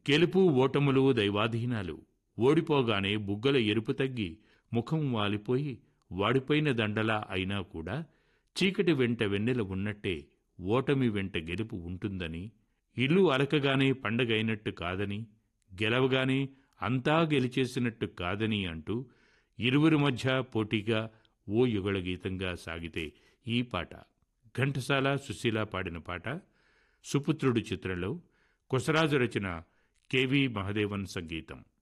గెలుపు ఓటములు దైవాధీనాలు ఓడిపోగానే బుగ్గల ఎరుపు తగ్గి ముఖం వాలిపోయి వాడిపోయిన దండలా అయినా కూడా చీకటి వెంట వెన్నెల ఉన్నట్టే ఓటమి వెంట గెలుపు ఉంటుందని ఇల్లు అలకగానే పండగైనట్టు కాదని గెలవగానే అంతా గెలిచేసినట్టు కాదని అంటూ ఇరువురి మధ్య పోటీగా ఓ యుగళ గీతంగా సాగితే ఈ పాట ఘంటసాల సుశీల పాడిన పాట సుపుత్రుడు చిత్రంలో కొసరాజు రచన కెవి మహదేవన్ సంగీతం